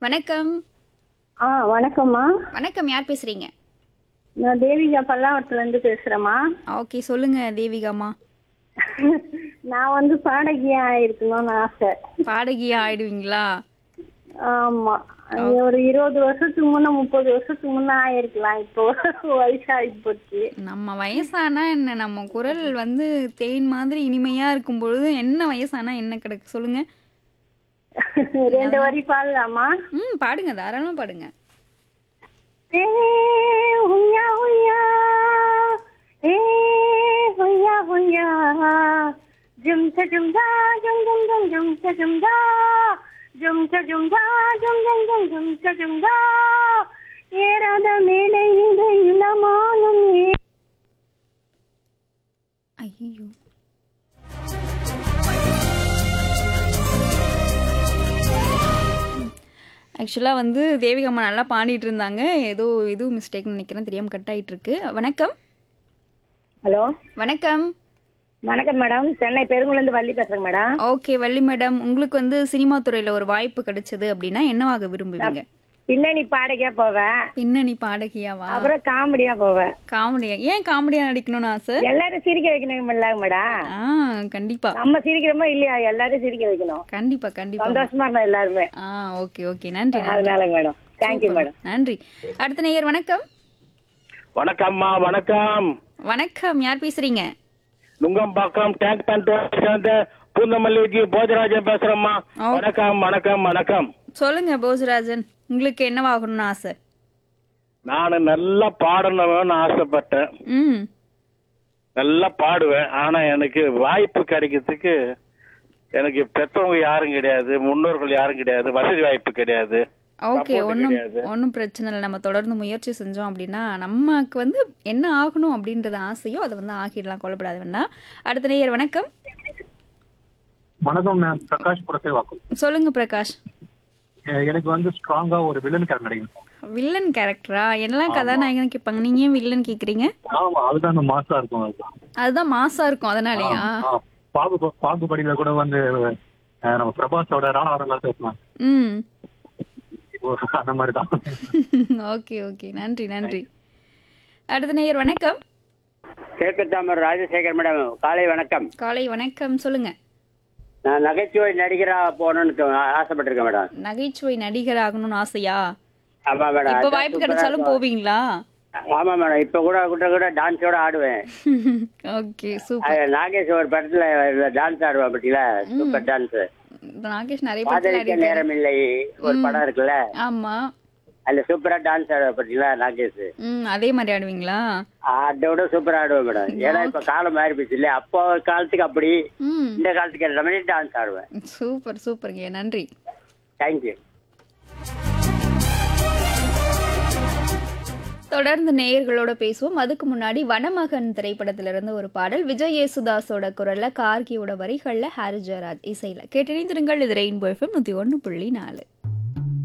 வணக்கம் ஆ வணக்கம்மா வணக்கம் யார் பேசுறீங்க நான் தேவிகா பல்லாவரத்துலேருந்து பேசுகிறேம்மா ஓகே சொல்லுங்க தேவிகாமா நான் வந்து பாடகியா இருக்கணும்னு ஆசை பாடகியா ஆயிடுவீங்களா ஆமாம் ஒரு இருபது வருஷத்துக்கு முன்னே முப்பது வருஷத்துக்கு முன்னே ஆயிருக்கலாம் இப்போ வயசாகி போச்சு நம்ம வயசானா என்ன நம்ம குரல் வந்து தேன் மாதிரி இனிமையா இருக்கும் பொழுது என்ன வயசானா என்ன கிடக்கு சொல்லுங்க ரெண்டு வரி பாடலாமா ம் பாடுங்க தாராளமா பாடுங்க ஏ ஹுய்யா ஹுய்யா ஏ ஹுய்யா ஹுய்யா ஜும் ச ஜும் ஜா ஜும் ஜும் ஜும் ஜும் ச ஜும் ஜா ஜும் ச ஜும் ஜா ஜும் ஜும் ஜும் ஜும் ச ஜும் ஜா ஏறாத மேடை இது இளமானும் ஏ ஐயோ ஆக்சுவலாக வந்து தேவிகம்மா நல்லா பாடிட்டு இருந்தாங்க ஏதோ இது மிஸ்டேக்னு நினைக்கிறேன் தெரியாமல் கட் ஆயிட்டு இருக்கு வணக்கம் ஹலோ வணக்கம் வணக்கம் மேடம் சென்னை பெருங்குளந்து வள்ளி பேசுறேங்க மேடம் ஓகே வள்ளி மேடம் உங்களுக்கு வந்து சினிமா துறையில ஒரு வாய்ப்பு கிடைச்சது அப்படின்னா என்னவாக விரும்புவீங்க பின்னணி பாடகியா போவேன் பின்னணி பாடகியாவா அப்புறம் காமெடியா போவேன் காமெடியா ஏன் காமெடியா நடிக்கணும்னு ஆசை எல்லாரும் சிரிக்க வைக்கணும் மேடம் ஆ கண்டிப்பா நம்ம சிரிக்கிறோமோ இல்லையா எல்லாரும் சிரிக்க வைக்கணும் கண்டிப்பா கண்டிப்பா சந்தோஷமா இருந்தா எல்லாருமே ஆ ஓகே ஓகே நன்றி நன்றி. அதனால மேடம் தேங்க்யூ மேடம் நன்றி அடுத்த நேயர் வணக்கம் வணக்கம்மா வணக்கம் வணக்கம் யார் பேசுறீங்க நுங்கம்பாக்கம் டேங்க் பேண்ட் சேர்ந்த பூந்தமல்லிக்கு போஜராஜன் பேசுறேம்மா ஓ. வணக்கம் வணக்கம் வணக்கம் சொல்லுங்க போஜராஜன் உங்களுக்கு என்னவாகணும்னு ஆசை நான் நல்லா பாடணும்னு ஆசைப்பட்டேன் ம் நல்லா பாடுவேன் ஆனா எனக்கு வாய்ப்பு கிடைக்கிறதுக்கு எனக்கு பெற்றவங்க யாரும் கிடையாது முன்னோர்கள் யாரும் கிடையாது வசதி வாய்ப்பு கிடையாது ஓகே Support ஒன்றும் கிடையாது. ஒன்றும் பிரச்சனை இல்லை நம்ம தொடர்ந்து முயற்சி செஞ்சோம் அப்படின்னா நமக்கு வந்து என்ன ஆகணும் அப்படின்றது ஆசையோ அதை வந்து ஆகிடலாம் கொல்லப்படாது வேணா அடுத்த நேயர் வணக்கம் வணக்கம் நான் பிரகாஷ் புரசேவாக்கம் சொல்லுங்க பிரகாஷ் அஹ் எனக்கு வந்து ஸ்ட்ராங்கா ஒரு வில்லன் கேரக்டர் நடிக்கணும் வில்லன் கேரக்டரா என்னெல்லாம் கதாநாயகன் கேட்பாங்க நீங்க ஏன் வில்லன் கேக்குறீங்க ஆமா அதுதான் அந்த மாசா இருக்கும் அதுதான் அதுதான் மாசா இருக்கும் அதனாலயா ஆ, பாகு பாகுபடியில கூட வந்து அஹ், நம்ம பிரபாஸோட ராணாவரம் பேசலாம் ம் அந்த மாதிரி தான் ஓகே ஓகே நன்றி நன்றி அடுத்த நேயர் வணக்கம் கிழக்கு தாமர் ராஜசேகர் மேடம் காலை வணக்கம் காலை வணக்கம் சொல்லுங்க நான் நகைச்சுவை நடிகரா போகணும்னு தோ- ஆசைப்பட்டிருக்கேன் மேடம் நகைச்சுவை நடிகர் ஆகணும்னு ஆசையா ஆமா மேடம் இப்ப அதான் வாய்ப்பு சூப்பரா கிடைச்சாலும் இருக்கும். போவீங்களா ஆமா மேடம் இப்ப கூட கூட கூட டான்ஸோட ஆடுவேன் ஓகே சூப்பர் அது நாகேஷ் ஒரு படத்துல டான்ஸ் ஆடுவேன் பத்தியில சூப்பர் டான்ஸ் நாகேஷ் நிறைய படத்துல காதலிக்க நடிக்கிறாரு. நேரம் இல்லை ஒரு படம் இருக்குல்ல ஆமா அதுல சூப்பரா டான்ஸ் ஆடுவேன் பத்தியில நாகேஷ் ம் அதே மாதிரி ஆடுவீங்களா அதோட சூப்பரா ஆடுவேன் மேடம் ஏன்னா இப்ப காலம் மாறி போச்சு இல்லையா அப்போ காலத்துக்கு அப்படி ம் இந்த காலத்துக்கு ஏற்ற மாதிரி டான்ஸ் ஆடுவேன் சூப்பர் சூப்பருங்க நன்றி தேங்க்யூ தொடர்ந்து நேயர்களோட பேசுவோம் அதுக்கு முன்னாடி வனமகன் திரைப்படத்திலிருந்து ஒரு பாடல் விஜய் யேசுதாஸோட குரல்ல கார்கியோட வரிகள்ல ஹாரி ஜெயராஜ் இசையில கேட்டிணைந்திருங்கள் இது ரெயின்போ எஃப்எம் நூத்தி ஒன்று புள்ளி நாலு